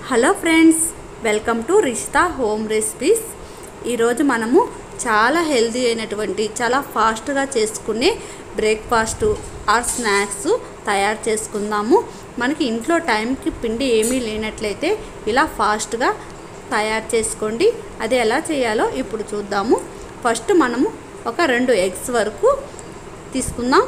hello friends welcome to Rishta home recipes ఈరోజు మనము చాలా హెల్తీ అయినటువంటి చాలా ఫాస్ట్గా చేసుకునే బ్రేక్ఫాస్ట్ ఆర్ స్నాక్స్ తయారు చేసుకుందాము మనకి ఇంట్లో టైంకి పిండి ఏమీ లేనట్లయితే ఇలా ఫాస్ట్గా తయారు చేసుకోండి అది ఎలా చేయాలో ఇప్పుడు చూద్దాము ఫస్ట్ మనము ఒక రెండు ఎగ్స్ వరకు తీసుకుందాం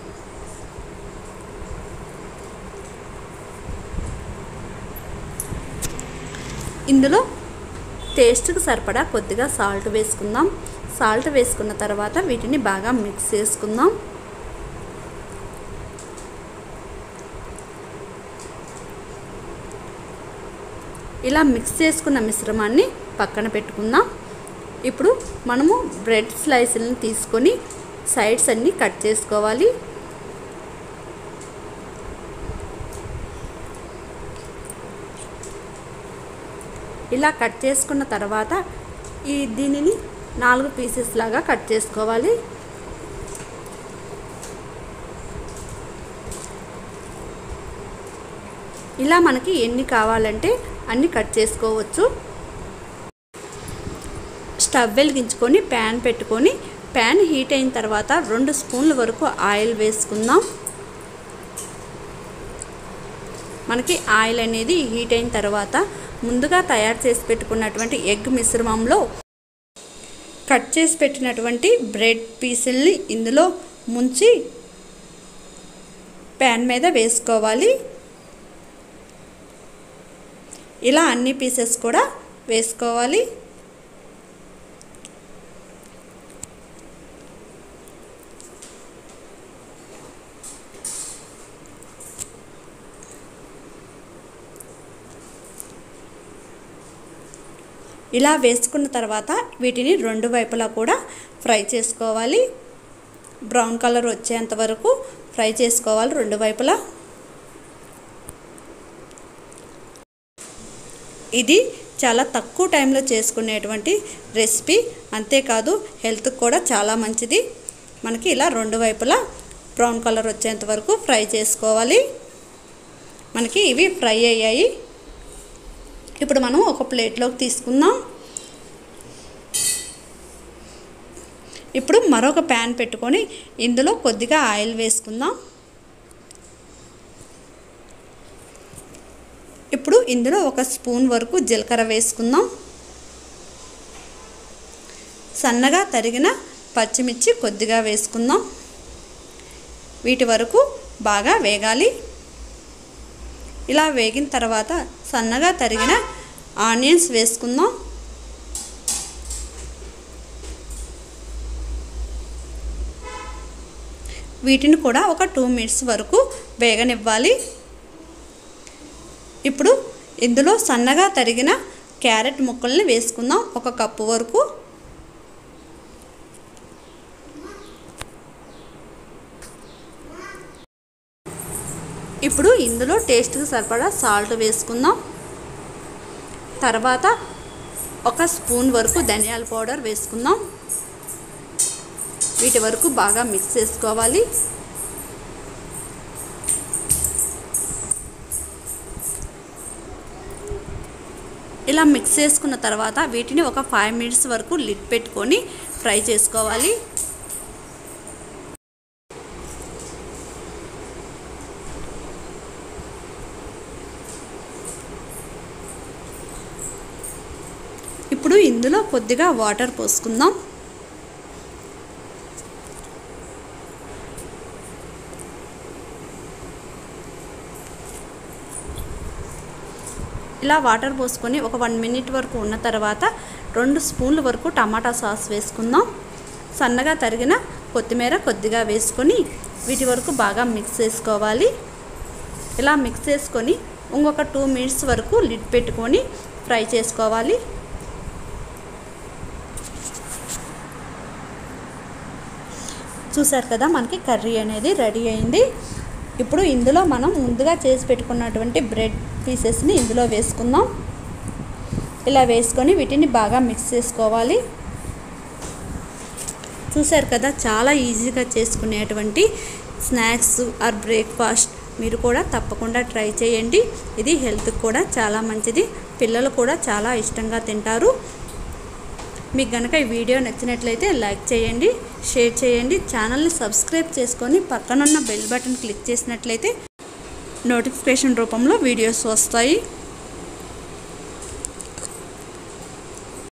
ఇందులో టేస్ట్కి సరిపడా కొద్దిగా సాల్ట్ వేసుకుందాం సాల్ట్ వేసుకున్న తర్వాత వీటిని బాగా మిక్స్ చేసుకుందాం ఇలా మిక్స్ చేసుకున్న మిశ్రమాన్ని పక్కన పెట్టుకుందాం ఇప్పుడు మనము బ్రెడ్ స్లైసులను తీసుకొని సైడ్స్ అన్నీ కట్ చేసుకోవాలి ఇలా కట్ చేసుకున్న తర్వాత ఈ దీనిని నాలుగు పీసెస్ లాగా కట్ చేసుకోవాలి ఇలా మనకి ఎన్ని కావాలంటే అన్ని కట్ చేసుకోవచ్చు స్టవ్ వెలిగించుకొని ప్యాన్ పెట్టుకొని ప్యాన్ హీట్ అయిన తర్వాత రెండు స్పూన్ల వరకు ఆయిల్ వేసుకుందాం మనకి ఆయిల్ అనేది హీట్ అయిన తర్వాత ముందుగా తయారు చేసి పెట్టుకున్నటువంటి ఎగ్ మిశ్రమంలో కట్ చేసి పెట్టినటువంటి బ్రెడ్ పీసుల్ని ఇందులో ముంచి ప్యాన్ మీద వేసుకోవాలి ఇలా అన్ని పీసెస్ కూడా వేసుకోవాలి ఇలా వేసుకున్న తర్వాత వీటిని రెండు వైపులా కూడా ఫ్రై చేసుకోవాలి బ్రౌన్ కలర్ వచ్చేంత వరకు ఫ్రై చేసుకోవాలి రెండు వైపులా ఇది చాలా తక్కువ టైంలో చేసుకునేటువంటి రెసిపీ అంతేకాదు హెల్త్కి కూడా చాలా మంచిది మనకి ఇలా రెండు వైపులా బ్రౌన్ కలర్ వచ్చేంత వరకు ఫ్రై చేసుకోవాలి మనకి ఇవి ఫ్రై అయ్యాయి ఇప్పుడు మనం ఒక ప్లేట్లోకి తీసుకుందాం ఇప్పుడు మరొక ప్యాన్ పెట్టుకొని ఇందులో కొద్దిగా ఆయిల్ వేసుకుందాం ఇప్పుడు ఇందులో ఒక స్పూన్ వరకు జీలకర్ర వేసుకుందాం సన్నగా తరిగిన పచ్చిమిర్చి కొద్దిగా వేసుకుందాం వీటి వరకు బాగా వేగాలి ఇలా వేగిన తర్వాత సన్నగా తరిగిన ఆనియన్స్ వేసుకుందాం వీటిని కూడా ఒక టూ మినిట్స్ వరకు వేగనివ్వాలి ఇప్పుడు ఇందులో సన్నగా తరిగిన క్యారెట్ ముక్కల్ని వేసుకుందాం ఒక కప్పు వరకు ఇప్పుడు ఇందులో టేస్ట్కి సరిపడా సాల్ట్ వేసుకుందాం తర్వాత ఒక స్పూన్ వరకు ధనియాల పౌడర్ వేసుకుందాం వీటి వరకు బాగా మిక్స్ చేసుకోవాలి ఇలా మిక్స్ చేసుకున్న తర్వాత వీటిని ఒక ఫైవ్ మినిట్స్ వరకు లిడ్ పెట్టుకొని ఫ్రై చేసుకోవాలి ఇప్పుడు ఇందులో కొద్దిగా వాటర్ పోసుకుందాం ఇలా వాటర్ పోసుకొని ఒక వన్ మినిట్ వరకు ఉన్న తర్వాత రెండు స్పూన్ల వరకు టమాటా సాస్ వేసుకుందాం సన్నగా తరిగిన కొత్తిమీర కొద్దిగా వేసుకొని వీటి వరకు బాగా మిక్స్ చేసుకోవాలి ఇలా మిక్స్ చేసుకొని ఇంకొక టూ మినిట్స్ వరకు లిడ్ పెట్టుకొని ఫ్రై చేసుకోవాలి చూసారు కదా మనకి కర్రీ అనేది రెడీ అయింది ఇప్పుడు ఇందులో మనం ముందుగా చేసి పెట్టుకున్నటువంటి బ్రెడ్ పీసెస్ని ఇందులో వేసుకుందాం ఇలా వేసుకొని వీటిని బాగా మిక్స్ చేసుకోవాలి చూసారు కదా చాలా ఈజీగా చేసుకునేటువంటి స్నాక్స్ ఆర్ బ్రేక్ఫాస్ట్ మీరు కూడా తప్పకుండా ట్రై చేయండి ఇది హెల్త్కి కూడా చాలా మంచిది పిల్లలు కూడా చాలా ఇష్టంగా తింటారు మీకు కనుక ఈ వీడియో నచ్చినట్లయితే లైక్ చేయండి షేర్ చేయండి ఛానల్ని సబ్స్క్రైబ్ చేసుకొని పక్కనున్న బెల్ బటన్ క్లిక్ చేసినట్లయితే నోటిఫికేషన్ రూపంలో వీడియోస్ వస్తాయి